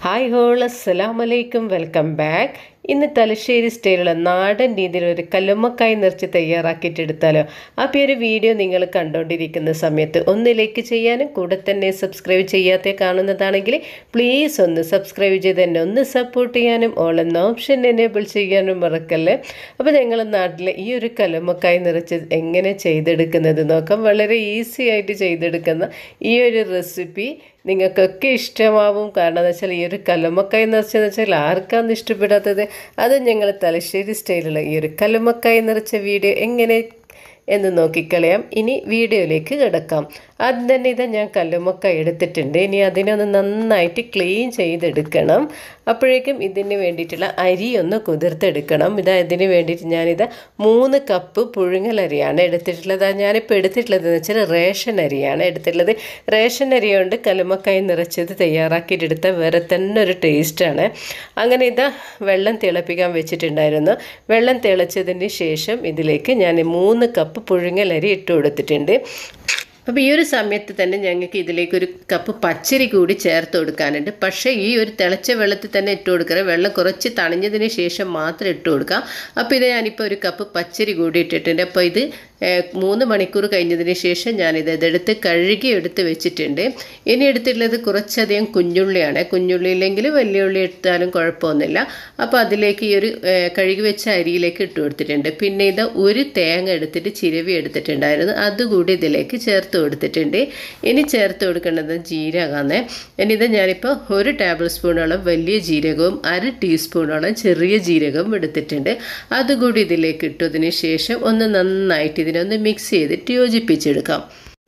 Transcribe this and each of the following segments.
hi whole അസ്സലാം വലൈക്കും welcome back ഇന്ന് തലശ്ശേരി സ്റ്റൈലുള്ള നാടൻ രീതിയിൽ ഒരു കല്ലുമ്മക്കായി നിറച്ച് തയ്യാറാക്കിയിട്ടെടുത്താലോ അപ്പോൾ ഈ ഒരു വീഡിയോ നിങ്ങൾ കണ്ടുകൊണ്ടിരിക്കുന്ന സമയത്ത് ഒന്ന് ലൈക്ക് ചെയ്യാനും കൂടെ തന്നെ സബ്സ്ക്രൈബ് ചെയ്യാത്ത കാണുന്നതാണെങ്കിൽ പ്ലീസ് ഒന്ന് സബ്സ്ക്രൈബ് ചെയ്ത് തന്നെ ഒന്ന് സപ്പോർട്ട് ചെയ്യാനും ഓൾ എന്ന ഓപ്ഷൻ എനേബിൾ ചെയ്യാനും മറക്കല്ലേ അപ്പോൾ ഞങ്ങളുടെ നാട്ടിൽ ഈ ഒരു കല്ലുമ്മക്കായി നിറച്ച് എങ്ങനെ ചെയ്തെടുക്കുന്നത് നോക്കാം വളരെ ഈസി ആയിട്ട് ചെയ്തെടുക്കുന്ന ഈ ഒരു റെസിപ്പി നിങ്ങൾക്കൊക്കെ ഇഷ്ടമാവും കാരണം എന്ന് വെച്ചാൽ ഈ ഒരു കല്ലുമ്മക്കായി നിറച്ചെന്ന് വെച്ചാൽ ആർക്കാണ് ഇഷ്ടപ്പെടാത്തത് അത് ഞങ്ങൾ തലശ്ശേരി സ്റ്റൈലുള്ള ഈ ഒരു കല്ലുമ്മക്കായി നിറച്ച വീഡിയോ എങ്ങനെ എന്ന് നോക്കിക്കളയാം ഇനി വീഡിയോയിലേക്ക് കിടക്കാം ആദ്യം തന്നെ ഇത് ഞാൻ കല്ലുമൊക്ക എടുത്തിട്ടുണ്ട് ഇനി അതിനൊന്ന് നന്നായിട്ട് ക്ലീൻ ചെയ്തെടുക്കണം അപ്പോഴേക്കും ഇതിന് വേണ്ടിയിട്ടുള്ള അരി ഒന്ന് കുതിർത്തെടുക്കണം ഇത് അതിന് വേണ്ടിയിട്ട് ഞാനിത് മൂന്ന് കപ്പ് പുഴുങ്ങലരിയാണ് എടുത്തിട്ടുള്ളത് ഞാനിപ്പോൾ എടുത്തിട്ടുള്ളത് എന്ന് വെച്ചാൽ റേഷൻ അരിയാണ് എടുത്തിട്ടുള്ളത് റേഷൻ അരി കൊണ്ട് കല്ലുമക്കായി നിറച്ചത് തയ്യാറാക്കിയിട്ടെടുത്ത വേറെ തന്നെ ഒരു ടേസ്റ്റാണ് അങ്ങനെ ഇത് വെള്ളം തിളപ്പിക്കാൻ വെച്ചിട്ടുണ്ടായിരുന്നു വെള്ളം തിളച്ചതിന് ശേഷം ഇതിലേക്ക് ഞാൻ മൂന്ന് കപ്പ് പുഴുങ്ങലരി ഇട്ട് കൊടുത്തിട്ടുണ്ട് അപ്പോൾ ഈ ഒരു സമയത്ത് തന്നെ ഞങ്ങൾക്ക് ഇതിലേക്ക് ഒരു കപ്പ് പച്ചരി കൂടി ചേർത്ത് കൊടുക്കാനുണ്ട് പക്ഷേ ഈ ഒരു തിളച്ച വെള്ളത്തിൽ തന്നെ ഇട്ട് കൊടുക്കരുത് വെള്ളം കുറച്ച് തണിഞ്ഞതിന് ശേഷം മാത്രം ഇട്ട് കൊടുക്കാം അപ്പോൾ ഇത് ഞാനിപ്പോൾ ഒരു കപ്പ് പച്ചരി കൂടി ഇട്ടിട്ടുണ്ട് അപ്പോൾ ഇത് മൂന്ന് മണിക്കൂർ കഴിഞ്ഞതിന് ശേഷം ഞാനിത് ഇതെടുത്ത് കഴുകി എടുത്ത് വെച്ചിട്ടുണ്ട് ഇനി എടുത്തിട്ടുള്ളത് കുറച്ചധികം കുഞ്ഞുള്ളിയാണ് കുഞ്ഞുള്ളി ഇല്ലെങ്കിൽ വലിയ ഉള്ളി എടുത്താലും കുഴപ്പമൊന്നുമില്ല അപ്പോൾ അതിലേക്ക് ഈ ഒരു കഴുകി വെച്ച അരിയിലേക്ക് ഇട്ട് കൊടുത്തിട്ടുണ്ട് പിന്നെ ഇത് ഒരു തേങ്ങ എടുത്തിട്ട് ചിരവി എടുത്തിട്ടുണ്ടായിരുന്നു അതുകൂടി ഇതിലേക്ക് ചേർത്ത് കൊടുത്തിട്ടുണ്ട് ഇനി ചേർത്ത് കൊടുക്കേണ്ടത് ജീരകമാണ് ഇനി ഇത് ഞാനിപ്പോൾ ഒരു ടേബിൾ സ്പൂണോളം വലിയ ജീരകവും അര ടീസ്പൂണോളം ചെറിയ ജീരകവും എടുത്തിട്ടുണ്ട് അതുകൂടി ഇതിലേക്ക് ഇട്ടതിന് ശേഷം ഒന്ന് നന്നായിട്ട് ഇതിനൊന്ന് മിക്സ് ചെയ്തിട്ട് യോജിപ്പിച്ചെടുക്കാം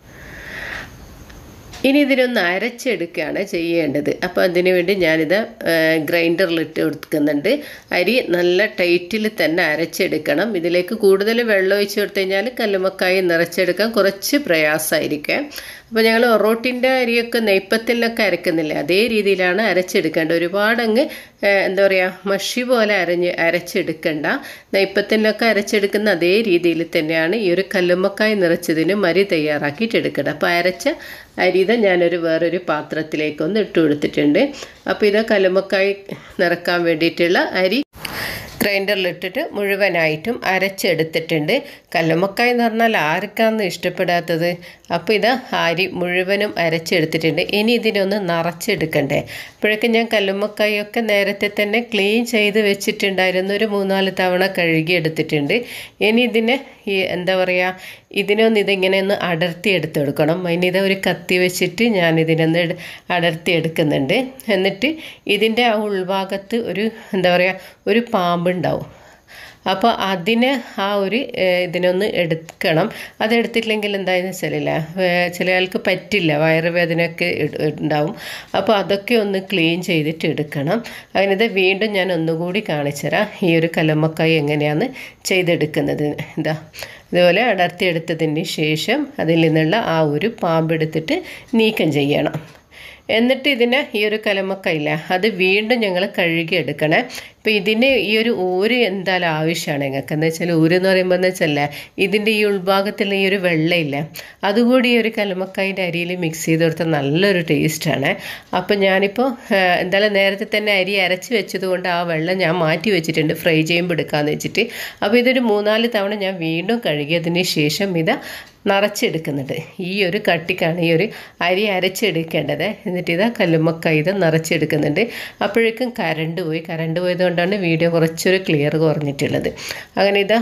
ഇനി ഇതിനൊന്ന് അരച്ചെടുക്കുകയാണ് ചെയ്യേണ്ടത് അപ്പോൾ അതിന് വേണ്ടി ഞാനിത് ഗ്രൈൻഡറിലിട്ട് കൊടുക്കുന്നുണ്ട് അരി നല്ല ടൈറ്റിൽ തന്നെ അരച്ചെടുക്കണം ഇതിലേക്ക് കൂടുതൽ വെള്ളം ഒഴിച്ച് കൊടുത്തു കഴിഞ്ഞാൽ കല്ലുമക്കായി നിറച്ചെടുക്കാൻ കുറച്ച് പ്രയാസമായിരിക്കും അപ്പോൾ ഞങ്ങൾ ഒറോട്ടിൻ്റെ അരിയൊക്കെ നെയ്പ്പത്തിലൊക്കെ അരക്കുന്നില്ല അതേ രീതിയിലാണ് അരച്ചെടുക്കേണ്ടത് ഒരുപാടങ്ങ് എന്താ പറയുക മഷി പോലെ അരഞ്ഞ് അരച്ചെടുക്കണ്ട നെയ്പ്പത്തിലൊക്കെ അരച്ചെടുക്കുന്ന അതേ രീതിയിൽ തന്നെയാണ് ഈ ഒരു കല്ലുമ്മക്കായി നിറച്ചതിന് മരി തയ്യാറാക്കിയിട്ടെടുക്കേണ്ടത് അപ്പോൾ അരച്ച അരിത ഞാനൊരു വേറൊരു പാത്രത്തിലേക്കൊന്ന് ഇട്ട് കൊടുത്തിട്ടുണ്ട് അപ്പോൾ ഇത് കല്ലുമ്മക്കായി നിറക്കാൻ വേണ്ടിയിട്ടുള്ള അരി ഗ്രൈൻഡറിലിട്ടിട്ട് മുഴുവനായിട്ടും അരച്ചെടുത്തിട്ടുണ്ട് കല്ലുമ്മക്കായി എന്ന് പറഞ്ഞാൽ ആർക്കാന്ന് ഇഷ്ടപ്പെടാത്തത് അപ്പോൾ ഇത് അരി മുഴുവനും അരച്ചെടുത്തിട്ടുണ്ട് ഇനി ഇതിനൊന്ന് നിറച്ചെടുക്കണ്ടേ അപ്പോഴേക്കും ഞാൻ കല്ലുമ്മക്കായൊക്കെ നേരത്തെ തന്നെ ക്ലീൻ ചെയ്ത് വെച്ചിട്ടുണ്ടായിരുന്നു ഒരു മൂന്നാല് തവണ കഴുകി എടുത്തിട്ടുണ്ട് ഇനി ഇതിനെ ഈ എന്താ പറയുക ഇതിനൊന്ന് ഇതിങ്ങനെ ഒന്ന് അടർത്തി എടുത്തെടുക്കണം അതിനിത് ഒരു കത്തി വെച്ചിട്ട് ഞാൻ ഇതിനൊന്ന് അടർത്തി എടുക്കുന്നുണ്ട് എന്നിട്ട് ഇതിൻ്റെ ആ ഉൾഭാഗത്ത് ഒരു എന്താ പറയുക ഒരു പാമ്പുണ്ടാവും അപ്പോൾ അതിന് ആ ഒരു ഇതിനൊന്ന് എടുക്കണം അതെടുത്തിട്ടില്ലെങ്കിൽ എന്തായെന്ന് വെച്ചാലില്ല ചില ആൾക്ക് പറ്റില്ല വയറുവേദനയൊക്കെ ഉണ്ടാവും അപ്പോൾ അതൊക്കെ ഒന്ന് ക്ലീൻ ചെയ്തിട്ട് എടുക്കണം അതിനത് വീണ്ടും ഞാൻ ഒന്നുകൂടി കാണിച്ചു തരാം ഈ ഒരു കലമ്മക്കായി എങ്ങനെയാണ് ചെയ്തെടുക്കുന്നത് ഇതാ ഇതുപോലെ അടർത്തിയെടുത്തതിന് ശേഷം അതിൽ നിന്നുള്ള ആ ഒരു പാമ്പെടുത്തിട്ട് നീക്കം ചെയ്യണം എന്നിട്ട് ഇതിനെ ഈ ഒരു കലമക്കയില്ല അത് വീണ്ടും ഞങ്ങൾ കഴുകി എടുക്കണേ ഇപ്പോൾ ഇതിന് ഈ ഒരു ഊര് എന്തായാലും ആവശ്യമാണ് ഞങ്ങൾക്ക് എന്ന് വെച്ചാൽ ഊര് എന്ന് പറയുമ്പോൾ എന്ന് വെച്ചാൽ ഇതിൻ്റെ ഈ ഉൾഭാഗത്തുള്ള ഈ ഒരു വെള്ളയില്ല അതുകൂടി ഈ ഒരു കലമക്കായിൻ്റെ അരിയിൽ മിക്സ് ചെയ്ത് കൊടുത്താൽ നല്ലൊരു ടേസ്റ്റാണ് അപ്പോൾ ഞാനിപ്പോൾ എന്തായാലും നേരത്തെ തന്നെ അരി അരച്ച് വെച്ചത് കൊണ്ട് ആ വെള്ളം ഞാൻ മാറ്റി വെച്ചിട്ടുണ്ട് ഫ്രൈ ചെയ്യുമ്പോൾ എടുക്കാമെന്ന് വെച്ചിട്ട് അപ്പോൾ ഇതൊരു മൂന്നാല് തവണ ഞാൻ വീണ്ടും കഴുകിയതിന് ശേഷം ഇത് നിറച്ചെടുക്കുന്നുണ്ട് ഈ ഒരു കട്ടിക്കാണ് ഈ ഒരു അരി അരച്ചെടുക്കേണ്ടത് എന്നിട്ട് ഇതാ കല്ലുമ്മക്ക ഇത് നിറച്ചെടുക്കുന്നുണ്ട് അപ്പോഴേക്കും കറണ്ട് പോയി കറണ്ട് പോയത് കൊണ്ടാണ് വീഡിയോ കുറച്ചൊരു ക്ലിയർ കുറഞ്ഞിട്ടുള്ളത് അങ്ങനെ ഇതാ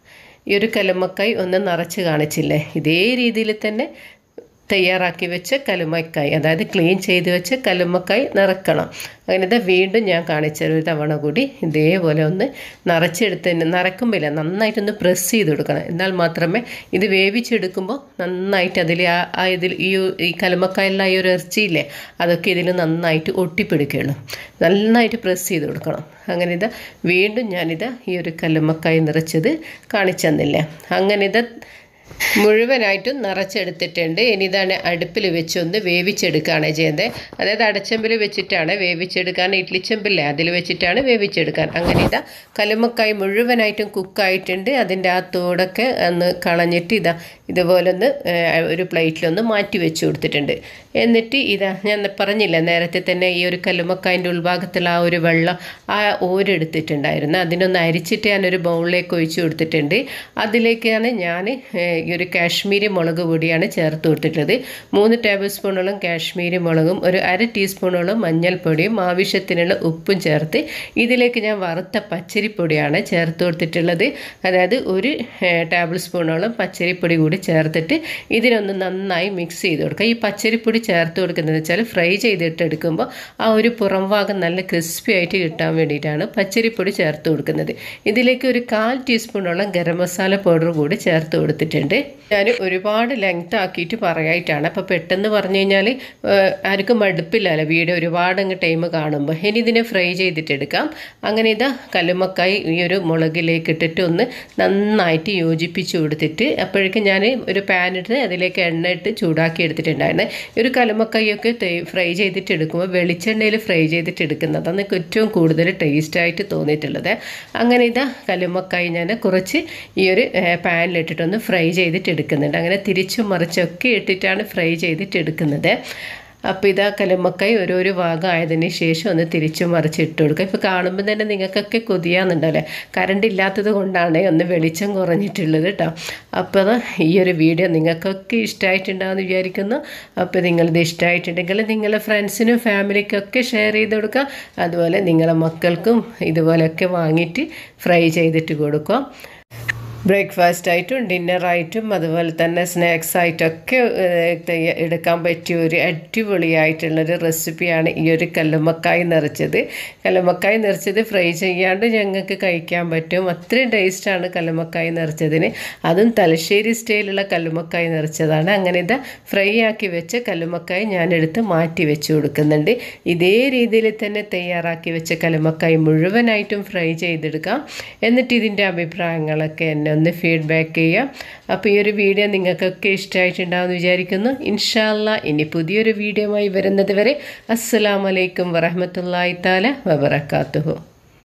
ഈ ഒരു കല്ലുമ്മക്കായി ഒന്ന് നിറച്ച് കാണിച്ചില്ലേ ഇതേ രീതിയിൽ തന്നെ തയ്യാറാക്കി വെച്ച കലുമക്കായി അതായത് ക്ലീൻ ചെയ്ത് വെച്ച കലുമക്കായി നിറക്കണം അങ്ങനെ ഇത് വീണ്ടും ഞാൻ കാണിച്ചൊരു തവണ കൂടി ഇതേപോലെ ഒന്ന് നിറച്ചെടുത്ത് നിറക്കുമ്പോൾ നന്നായിട്ടൊന്ന് പ്രസ് ചെയ്ത് കൊടുക്കണം എന്നാൽ മാത്രമേ ഇത് വേവിച്ചെടുക്കുമ്പോൾ നന്നായിട്ട് അതിൽ ആ ഇതിൽ ഈ ഈ കലുമക്കായുള്ള ഈ ഒരു ഇറച്ചിയില്ലേ അതൊക്കെ ഇതിൽ നന്നായിട്ട് ഒട്ടിപ്പിടിക്കുകയുള്ളൂ നന്നായിട്ട് പ്രസ് ചെയ്ത് കൊടുക്കണം അങ്ങനെ ഇത് വീണ്ടും ഞാനിത് ഈ ഒരു കല്ലുമ്മക്കായി നിറച്ചത് കാണിച്ചു തന്നില്ലേ അങ്ങനെ ഇത് മുഴുവനായിട്ടും നിറച്ചെടുത്തിട്ടുണ്ട് ഇനി ഇതാണ് അടുപ്പിൽ വെച്ചൊന്ന് വേവിച്ചെടുക്കുകയാണ് ചെയ്യുന്നത് അതായത് അടച്ചമ്പിൽ വെച്ചിട്ടാണ് വേവിച്ചെടുക്കാൻ ഇഡ്ലിച്ചമ്പില്ലേ അതിൽ വെച്ചിട്ടാണ് വേവിച്ചെടുക്കാൻ അങ്ങനെ ഇതാ കലുമക്കായി മുഴുവനായിട്ടും കുക്കായിട്ടുണ്ട് അതിൻ്റെ ആ തോടൊക്കെ ഒന്ന് കളഞ്ഞിട്ട് ഇതാ ഇതുപോലെ ഒന്ന് ഒരു പ്ലേറ്റിലൊന്ന് മാറ്റി വെച്ച് കൊടുത്തിട്ടുണ്ട് എന്നിട്ട് ഇതാ ഞാൻ പറഞ്ഞില്ല നേരത്തെ തന്നെ ഈ ഒരു കല്ലുമക്കായൻ്റെ ഉൾഭാഗത്തുള്ള ആ ഒരു വെള്ളം ആ ഓരെടുത്തിട്ടുണ്ടായിരുന്നു അതിനൊന്ന് അരിച്ചിട്ട് ഞാനൊരു ബൗളിലേക്ക് ഒഴിച്ചു കൊടുത്തിട്ടുണ്ട് അതിലേക്കാണ് ഞാൻ ഈ ഒരു കാശ്മീരി മുളക് പൊടിയാണ് ചേർത്ത് കൊടുത്തിട്ടുള്ളത് മൂന്ന് ടേബിൾ സ്പൂണോളം കാശ്മീരി മുളകും ഒരു അര ടീസ്പൂണോളം മഞ്ഞൾപ്പൊടിയും ആവശ്യത്തിനുള്ള ഉപ്പും ചേർത്ത് ഇതിലേക്ക് ഞാൻ വറുത്ത പച്ചരിപ്പൊടിയാണ് ചേർത്ത് കൊടുത്തിട്ടുള്ളത് അതായത് ഒരു ടേബിൾ സ്പൂണോളം പച്ചരിപ്പൊടി കൂടി ചേർത്തിട്ട് ഇതിനൊന്ന് നന്നായി മിക്സ് ചെയ്ത് കൊടുക്കുക ഈ പച്ചരിപ്പൊടി ചേർത്ത് കൊടുക്കുന്നത് വെച്ചാൽ ഫ്രൈ ചെയ്തിട്ട് എടുക്കുമ്പോൾ ആ ഒരു പുറം ഭാഗം നല്ല ക്രിസ്പി ആയിട്ട് കിട്ടാൻ വേണ്ടിയിട്ടാണ് പച്ചരിപ്പൊടി ചേർത്ത് കൊടുക്കുന്നത് ഇതിലേക്ക് ഒരു കാൽ ടീസ്പൂണോളം ഗരം മസാല പൗഡർ കൂടി ചേർത്ത് കൊടുത്തിട്ടുണ്ട് ഞാൻ ഒരുപാട് ലെങ്ത് ആക്കിയിട്ട് പറയായിട്ടാണ് അപ്പോൾ പെട്ടെന്ന് പറഞ്ഞു കഴിഞ്ഞാൽ ആർക്കും മടുപ്പില്ലല്ലോ വീഡിയോ ഒരുപാട് അങ്ങ് ടൈം കാണുമ്പോൾ ഇനി ഇതിനെ ഫ്രൈ ചെയ്തിട്ടെടുക്കാം അങ്ങനെ ഇതാ കല്ലുമക്കായി ഈ ഒരു മുളകിലേക്ക് ഇട്ടിട്ട് ഒന്ന് നന്നായിട്ട് യോജിപ്പിച്ച് കൊടുത്തിട്ട് അപ്പോഴേക്കും ഞാൻ ഒരു പാൻ ഇട്ട് അതിലേക്ക് എണ്ണ ഇട്ട് ചൂടാക്കി എടുത്തിട്ടുണ്ടായിരുന്നു ഒരു കല്ലുമക്കായൊക്കെ ഫ്രൈ ചെയ്തിട്ട് എടുക്കുമ്പോൾ വെളിച്ചെണ്ണയിൽ ഫ്രൈ ചെയ്തിട്ട് എടുക്കുന്നതാണ് എനിക്ക് ഏറ്റവും കൂടുതൽ ടേസ്റ്റായിട്ട് തോന്നിയിട്ടുള്ളത് അങ്ങനെ ഇതാ കല്ലുമക്കായി ഞാൻ കുറച്ച് ഈ ഒരു പാനിലിട്ടിട്ടൊന്ന് ഫ്രൈ ചെയ്തിട്ട് എടുക്കുന്നുണ്ട് അങ്ങനെ തിരിച്ചും മറിച്ചൊക്കെ ഇട്ടിട്ടാണ് ഫ്രൈ ചെയ്തിട്ട് എടുക്കുന്നത് അപ്പോൾ ഇതാ കലുമക്കായി ഓരോരോ ഭാഗം ആയതിന് ശേഷം ഒന്ന് തിരിച്ചു മറിച്ച് ഇട്ട് കൊടുക്കുക ഇപ്പോൾ കാണുമ്പോൾ തന്നെ നിങ്ങൾക്കൊക്കെ കൊതിയാന്നുണ്ടല്ലേ കറണ്ട് ഇല്ലാത്തത് കൊണ്ടാണ് ഒന്ന് വെളിച്ചം കുറഞ്ഞിട്ടുള്ളത് കേട്ടോ അപ്പോൾ ഈ ഒരു വീഡിയോ നിങ്ങൾക്കൊക്കെ ഇഷ്ടമായിട്ടുണ്ടാകുമെന്ന് വിചാരിക്കുന്നു അപ്പോൾ നിങ്ങളിത് ഇഷ്ടമായിട്ടുണ്ടെങ്കിൽ നിങ്ങളുടെ ഫ്രണ്ട്സിനും ഫാമിലിക്കൊക്കെ ഷെയർ ചെയ്ത് കൊടുക്കുക അതുപോലെ നിങ്ങളുടെ മക്കൾക്കും ഇതുപോലെയൊക്കെ വാങ്ങിയിട്ട് ഫ്രൈ ചെയ്തിട്ട് കൊടുക്കുക ബ്രേക്ക്ഫാസ്റ്റ് ആയിട്ടും ഡിന്നറായിട്ടും അതുപോലെ തന്നെ സ്നാക്സ് ആയിട്ടൊക്കെ എടുക്കാൻ പറ്റിയ ഒരു അടിപൊളിയായിട്ടുള്ളൊരു റെസിപ്പിയാണ് ഈ ഒരു കല്ലുമ്മക്കായ് നിറച്ചത് കല്ലുമ്മക്കായ് നിറച്ചത് ഫ്രൈ ചെയ്യാണ്ട് ഞങ്ങൾക്ക് കഴിക്കാൻ പറ്റും അത്രയും ടേസ്റ്റാണ് കല്ലുമ്മക്കായ് നിറച്ചതിന് അതും തലശ്ശേരി സ്റ്റൈലുള്ള കല്ലുമ്മക്കായ് നിറച്ചതാണ് അങ്ങനെ ഇതാ ഫ്രൈ ആക്കി വെച്ച കല്ലുമ്മക്കായ് ഞാനെടുത്ത് മാറ്റി വെച്ച് കൊടുക്കുന്നുണ്ട് ഇതേ രീതിയിൽ തന്നെ തയ്യാറാക്കി വെച്ച കല്ലുമ്മക്കായ് മുഴുവനായിട്ടും ഫ്രൈ ചെയ്തെടുക്കാം എന്നിട്ട് ഇതിൻ്റെ അഭിപ്രായങ്ങളൊക്കെ എന്നെ ഒന്ന് ഫീഡ്ബാക്ക് ചെയ്യാം അപ്പോൾ ഈ ഒരു വീഡിയോ നിങ്ങൾക്കൊക്കെ ഇഷ്ടമായിട്ടുണ്ടാവുമെന്ന് വിചാരിക്കുന്നു ഇൻഷാല്ല ഇനി പുതിയൊരു വീഡിയോയുമായി വരുന്നത് വരെ അസ്സലാമലൈക്കും വറഹമത്തല്ലായി താല വബറക്കാത്തുഹു